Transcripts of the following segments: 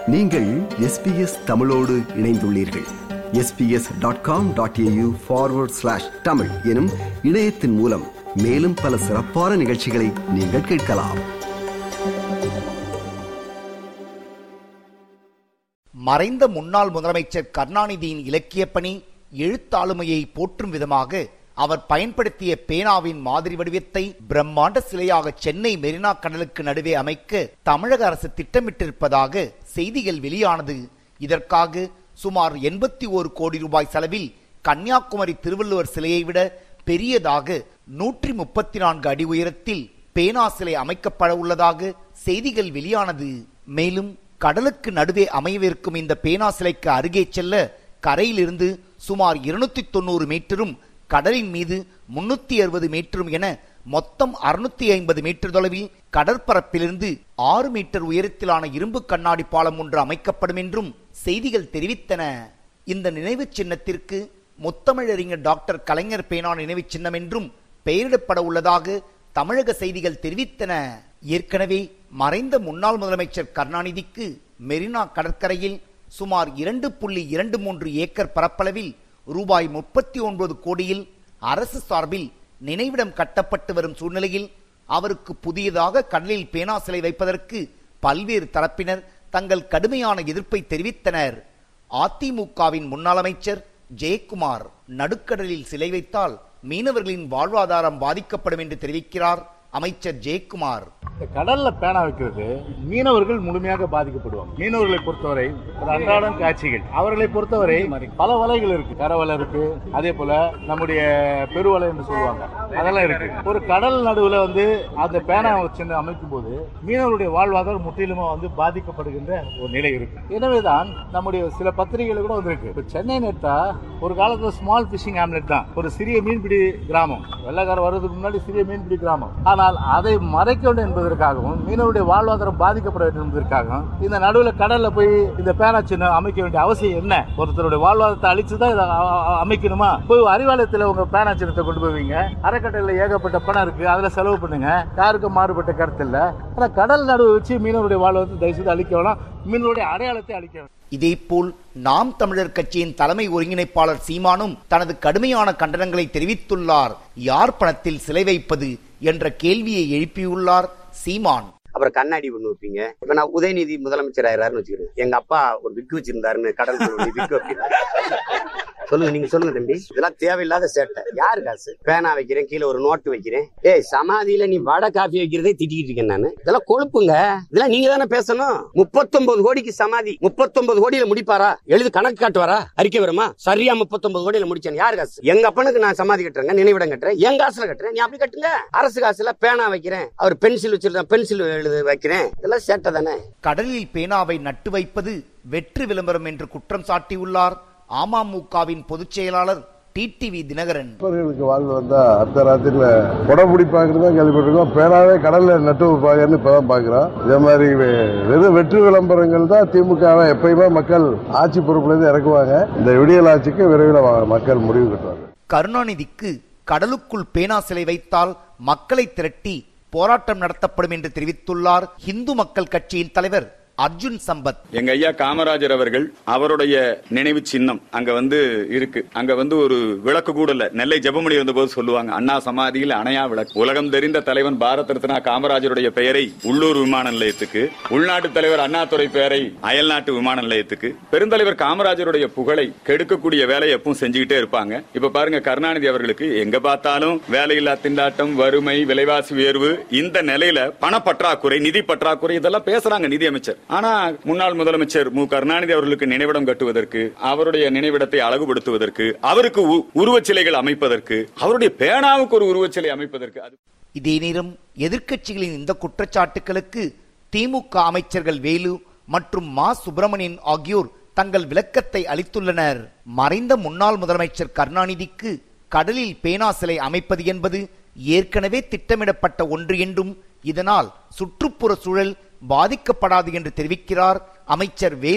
நீங்கள் எஸ்பிஎஸ் தமிழோடு இணைந்துள்ளீர்கள் SBS dot com dot AU forward slash Tamil எனும் இணையத்தின் மூலம் மேலும் பல சிறப்பான நிகழ்ச்சிகளை நீங்கள் கேட்கலாம் மறைந்த முன்னாள் முதலமைச்சர் கருணாநிதியின் இலக்கியப் பணி எழுத்தாளுமையை போற்றும் விதமாக அவர் பயன்படுத்திய பேனாவின் மாதிரி வடிவத்தை பிரம்மாண்ட சிலையாக சென்னை மெரினா கடலுக்கு நடுவே அமைக்க தமிழக அரசு திட்டமிட்டிருப்பதாக செய்திகள் வெளியானது இதற்காக சுமார் எண்பத்தி ஒரு கோடி ரூபாய் செலவில் கன்னியாகுமரி திருவள்ளுவர் சிலையை விட பெரியதாக நூற்றி முப்பத்தி நான்கு அடி உயரத்தில் பேனா சிலை அமைக்கப்பட உள்ளதாக செய்திகள் வெளியானது மேலும் கடலுக்கு நடுவே அமையவிருக்கும் இந்த பேனா சிலைக்கு அருகே செல்ல கரையிலிருந்து சுமார் இருநூத்தி தொண்ணூறு மீட்டரும் கடலின் மீது முன்னூத்தி அறுபது மீட்டரும் என மொத்தம் அறுநூத்தி ஐம்பது மீட்டர் தொலைவில் கடற்பரப்பிலிருந்து ஆறு மீட்டர் உயரத்திலான இரும்பு கண்ணாடி பாலம் ஒன்று அமைக்கப்படும் என்றும் செய்திகள் தெரிவித்தன இந்த நினைவு சின்னத்திற்கு முத்தமிழறிஞர் டாக்டர் கலைஞர் பேனா நினைவு சின்னம் என்றும் பெயரிடப்பட உள்ளதாக தமிழக செய்திகள் தெரிவித்தன ஏற்கனவே மறைந்த முன்னாள் முதலமைச்சர் கருணாநிதிக்கு மெரினா கடற்கரையில் சுமார் இரண்டு புள்ளி இரண்டு மூன்று ஏக்கர் பரப்பளவில் ரூபாய் முப்பத்தி ஒன்பது கோடியில் அரசு சார்பில் நினைவிடம் கட்டப்பட்டு வரும் சூழ்நிலையில் அவருக்கு புதியதாக கடலில் பேனா சிலை வைப்பதற்கு பல்வேறு தரப்பினர் தங்கள் கடுமையான எதிர்ப்பை தெரிவித்தனர் அதிமுகவின் முன்னாள் அமைச்சர் ஜெயக்குமார் நடுக்கடலில் சிலை வைத்தால் மீனவர்களின் வாழ்வாதாரம் பாதிக்கப்படும் என்று தெரிவிக்கிறார் அமைச்சர் ஜெயக்குமார் இந்த கடல்ல பேனா வைக்கிறது மீனவர்கள் முழுமையாக பாதிக்கப்படுவாங்க மீனவர்களை பொறுத்தவரை ஒரு அன்றாடம் காட்சிகள் அவர்களை பொறுத்தவரை பல வலைகள் இருக்கு கரவலை இருக்கு அதே போல நம்முடைய பெருவலை என்று சொல்லுவாங்க அதெல்லாம் இருக்கு ஒரு கடல் நடுவுல வந்து அந்த பேனா வச்சு அமைக்கும் போது மீனவருடைய வாழ்வாதாரம் முற்றிலுமா வந்து பாதிக்கப்படுகின்ற ஒரு நிலை இருக்கு எனவேதான் நம்முடைய சில பத்திரிகைகள் கூட வந்திருக்கு இப்ப சென்னை நெட்டா ஒரு காலத்துல ஸ்மால் பிஷிங் ஆம்லெட் தான் ஒரு சிறிய மீன்பிடி கிராமம் வெள்ளக்கார வர்றதுக்கு முன்னாடி சிறிய மீன்பிடி கிராமம் ஆனால் அதை மறைக்க வேண்டும் என்பதற்காகவும் மீனவருடைய வாழ்வாதாரம் பாதிக்கப்பட வேண்டும் என்பதற்காகவும் இந்த நடுவில் கடல்ல போய் இந்த பேனா சின்னம் அமைக்க வேண்டிய அவசியம் என்ன ஒருத்தருடைய வாழ்வாதாரத்தை அழிச்சுதான் இதை அ- அ- அமைக்கணுமா போய் அறிவாலயத்தில் உங்க பேனா சின்னத்தை கொண்டு போவீங்க அறக்கட்டளையில் ஏகப்பட்ட பணம் இருக்கு அதுல செலவு பண்ணுங்க யாருக்கும் மாறுபட்ட கருத்து இல்ல ஆனா கடல் நடுவு வச்சு மீனவருடைய வாழ்வாதாரத்தை தயவு செய்து அழிக்க வேணாம் மீனவருடைய அடையாளத்தை அழிக்க வேணாம் இதேபோல் நாம் தமிழர் கட்சியின் தலைமை ஒருங்கிணைப்பாளர் சீமானும் தனது கடுமையான கண்டனங்களை தெரிவித்துள்ளார் யார் பணத்தில் சிலை வைப்பது என்ற கேள்வியை எழுப்பியுள்ளார் சீமான் அப்புறம் கண்ணாடி ஒண்ணு வைப்பீங்க இப்ப நான் உதயநிதி முதலமைச்சர் ஆயிராருன்னு வச்சுக்கிறேன் எங்க அப்பா ஒரு விக்கு வச்சிருந்தாருன்னு கடல் விக்கு வைப்பீங்க சொல்லுங்க நீங்க சொல்லுங்க தம்பி இதெல்லாம் தேவையில்லாத சேட்டை யாரு காசு பேனா வைக்கிறேன் கீழே ஒரு நோட்டு வைக்கிறேன் ஏய் சமாதியில நீ வடை காஃபி வைக்கிறதே திட்டிக்கிட்டு இருக்கேன் நானு இதெல்லாம் கொழுப்புங்க இதெல்லாம் நீங்க தானே பேசணும் முப்பத்தொன்பது கோடிக்கு சமாதி முப்பத்தொன்பது கோடியில முடிப்பாரா எழுது கணக்கு காட்டுவாரா அறிக்கை வருமா சரியா முப்பத்தொன்பது கோடியில முடிச்சேன் யாரு காசு எங்க அப்பனுக்கு நான் சமாதி கட்டுறேங்க நினைவிடம் கட்டுறேன் என் காசுல கட்டுறேன் நீ அப்படி கட்டுங்க அரசு காசுல பேனா வைக்கிறேன் அவர் பென்சில் வச்சிருந்தா பென்சில் எழுத வைக்கிறேன் இதெல்லாம் சேட்டை தானே கடலில் பேனாவை நட்டு வைப்பது வெற்று விளம்பரம் என்று குற்றம் சாட்டியுள்ளார் அமமுகவின் பொதுச் செயலாளர் டிடிவி தினகரன் மீனவர்களுக்கு வாழ்வு வந்தா அடுத்த ராத்திரில குடம் பிடிப்பாங்கிறது தான் கேள்விப்பட்டிருக்கோம் பேனாவே கடல்ல நட்டு வைப்பாங்கன்னு இப்பதான் பாக்குறோம் இதே மாதிரி வெ- வெறும் வெற்று விளம்பரங்கள் தான் திமுகவை எப்பயுமே மக்கள் ஆட்சி பொறுப்புல இருந்து இறக்குவாங்க இந்த விடியல் ஆட்சிக்கு விரைவில் வ- மக்கள் முடிவு கட்டுவாங்க கருணாநிதிக்கு கடலுக்குள் பேனா சிலை வைத்தால் மக்களை திரட்டி போராட்டம் நடத்தப்படும் என்று தெரிவித்துள்ளார் இந்து மக்கள் கட்சியின் தலைவர் அர்ஜுன் சம்பத் எங்க ஐயா காமராஜர் அவர்கள் அவருடைய நினைவு சின்னம் அங்க வந்து இருக்கு அங்க வந்து ஒரு விளக்கு கூட இல்ல நெல்லை ஜெபமணி வந்தபோது சொல்லுவாங்க அண்ணா சமாதியில் அணையா விளக்கு உலகம் தெரிந்த தலைவன் பாரத ரத்னா காமராஜருடைய பெயரை உள்ளூர் விமான நிலையத்துக்கு உள்நாட்டு தலைவர் அண்ணாதுரை பெயரை அயல்நாட்டு விமான நிலையத்துக்கு பெருந்தலைவர் காமராஜருடைய புகழை கெடுக்கக்கூடிய வேலையை எப்பவும் செஞ்சுக்கிட்டே இருப்பாங்க இப்ப பாருங்க கருணாநிதி அவர்களுக்கு எங்க பார்த்தாலும் வேலையில்லா திண்டாட்டம் வறுமை விலைவாசி உயர்வு இந்த நிலையில பணப்பற்றாக்குறை நிதி பற்றாக்குறை இதெல்லாம் பேசுறாங்க நிதி அமைச்சர் ஆனா முன்னாள் முதலமைச்சர் மு கருணாநிதி அவர்களுக்கு நினைவிடம் கட்டுவதற்கு அவருடைய நினைவிடத்தை அழகுபடுத்துவதற்கு அவருக்கு உ- உருவச் சிலைகள் அமைப்பதற்கு அவருடைய பேனாவுக்கு ஒரு உருவச் சிலை அமைப்பதற்கு அது இதே நேரம் எதிர்க்கட்சிகளின் இந்த குற்றச்சாட்டுகளுக்கு திமுக அமைச்சர்கள் வேலு மற்றும் மா சுப்பிரமணியன் ஆகியோர் தங்கள் விளக்கத்தை அளித்துள்ளனர் மறைந்த முன்னாள் முதலமைச்சர் கருணாநிதிக்கு கடலில் பேனா சிலை அமைப்பது என்பது ஏற்கனவே திட்டமிடப்பட்ட ஒன்று என்றும் இதனால் சுற்றுப்புற சூழல் பாதிக்கப்படாது என்று தெரிவிக்கிறார் அமைச்சர் வேலு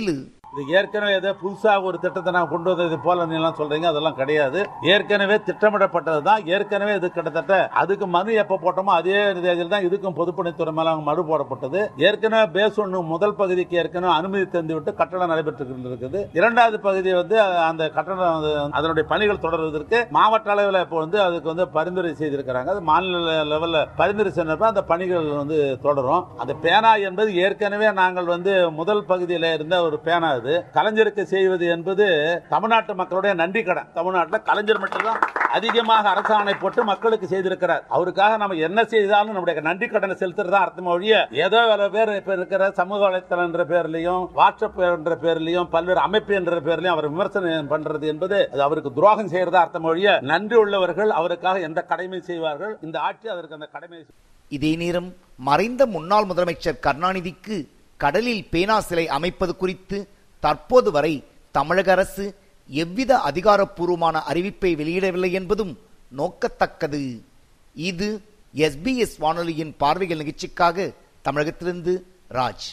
இது ஏற்கனவே ஏதோ புதுசாக ஒரு திட்டத்தை நான் கொண்டு வந்தது போல நீலாம் சொல்றீங்க அதெல்லாம் கிடையாது ஏற்கனவே திட்டமிடப்பட்டது தான் ஏற்கனவே இது கிட்டத்தட்ட அதுக்கு மனு எப்ப போட்டோமோ அதே தேதியில் தான் இதுக்கும் பொதுப்பணித்துறை மேல மனு போடப்பட்டது ஏற்கனவே பேஸ் ஒன்று முதல் பகுதிக்கு ஏற்கனவே அனுமதி தந்து விட்டு கட்டடம் நடைபெற்று இருக்குது இரண்டாவது பகுதி வந்து அந்த கட்டடம் வந்து அதனுடைய பணிகள் தொடர்வதற்கு மாவட்ட அளவில் இப்போ வந்து அதுக்கு வந்து பரிந்துரை செய்திருக்கிறாங்க அது மாநில லெவலில் பரிந்துரை சென்றப்ப அந்த பணிகள் வந்து தொடரும் அந்த பேனா என்பது ஏற்கனவே நாங்கள் வந்து முதல் பகுதியில் இருந்த ஒரு பேனா இது கலைஞருக்கு செய்வது என்பது தமிழ்நாட்டு மக்களுடைய நன்றி கடன் தமிழ்நாட்டில் கலைஞர் மட்டும்தான் அதிகமாக அரசாணை போட்டு மக்களுக்கு செய்திருக்கிறார் அவருக்காக நம்ம என்ன செய்தாலும் நம்முடைய நன்றி கடனை செலுத்துறதா அர்த்தம் ஒழிய ஏதோ வேற பேர் இப்ப இருக்கிற சமூக வலைத்தளம் என்ற பேர்லயும் வாட்ஸ்அப் என்ற பேர்லயும் பல்வேறு அமைப்பு என்ற பேர்லயும் அவர் விமர்சனம் பண்றது என்பது அது அவருக்கு துரோகம் செய்யறதா அர்த்தம் ஒழிய நன்றி உள்ளவர்கள் அவருக்காக எந்த கடமை செய்வார்கள் இந்த ஆட்சி அதற்கு அந்த கடமை இதே நேரம் மறைந்த முன்னாள் முதலமைச்சர் கருணாநிதிக்கு கடலில் பேனா சிலை அமைப்பது குறித்து தற்போது வரை தமிழக அரசு எவ்வித அதிகாரப்பூர்வமான அறிவிப்பை வெளியிடவில்லை என்பதும் நோக்கத்தக்கது இது எஸ்பிஎஸ் வானொலியின் பார்வைகள் நிகழ்ச்சிக்காக தமிழகத்திலிருந்து ராஜ்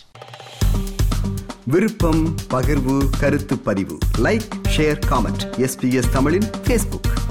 விருப்பம் பகிர்வு கருத்து பதிவு லைக் ஷேர் காமெண்ட் எஸ்பிஎஸ் தமிழின் ஃபேஸ்புக்